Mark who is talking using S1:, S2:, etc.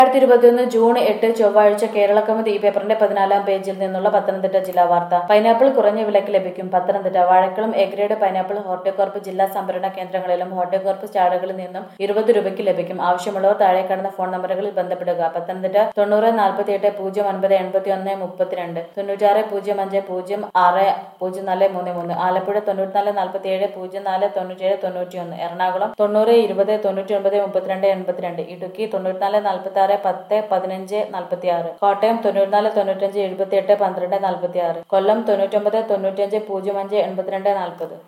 S1: രണ്ടായിരത്തി ഇരുപത്തിയൊന്ന് ജൂൺ എട്ട് ചൊവ്വാഴ്ച കേരളക്കൗമുദി ഈ പേപ്പറിന്റെ പതിനാലാം പേജിൽ നിന്നുള്ള പത്തനംതിട്ട ജില്ലാ വാർത്ത പൈനാപ്പിൾ കുറഞ്ഞ വിലയ്ക്ക് ലഭിക്കും Pathanamthitta Vazhakulam A grade pineapple Horticorp ജില്ലാ സംഭരണ കേന്ദ്രങ്ങളിലും ഹോർട്ടികോർപ്പ് സ്റ്റാളുകളിൽ നിന്നും ഇരുപത് രൂപയ്ക്ക് ലഭിക്കും ആവശ്യമുള്ളവർ താഴെ കാണുന്ന ഫോൺ നമ്പറുകളിൽ ബന്ധപ്പെടുക പത്തനംതിട്ട തൊണ്ണൂറ് നാൽപ്പത്തിയെട്ട് പൂജ്യം ഒൻപത് എൺപത്തി ഒന്ന് മുപ്പത്തിരണ്ട് തൊണ്ണൂറ്റാറ് പൂജ്യം അഞ്ച് പൂജ്യം ആറ് പൂജ്യം നാല് മൂന്ന് മൂന്ന് ആലപ്പുഴ തൊണ്ണൂറ്റിനാല് നാൽപ്പത്തിയേഴ് പൂജ്യം നാല് തൊണ്ണൂറ്റിയേഴ് തൊണ്ണൂറ്റിയൊന്ന് എറണാകുളം തൊണ്ണൂറ് ഇരുപത് തൊണ്ണൂറ്റി ഒൻപത് മുപ്പത്തിരണ്ട് എൺപത്തിരണ്ട് ഇടുക്കി തൊണ്ണൂറ്റിനാല് നാൽപ്പത്തി ആറ് പത്ത് പതിനഞ്ച് നാൽപ്പത്തി ആറ് കോട്ടയം തൊണ്ണൂറ്റിനാല് തൊണ്ണൂറ്റഞ്ച് എഴുപത്തി എട്ട് പന്ത്രണ്ട് നാൽപ്പത്തി ആറ് കൊല്ലം തൊണ്ണൂറ്റൊമ്പത് തൊണ്ണൂറ്റഞ്ച് പൂജ്യം അഞ്ച് എൺപത്തിരണ്ട് നാൽപ്പത്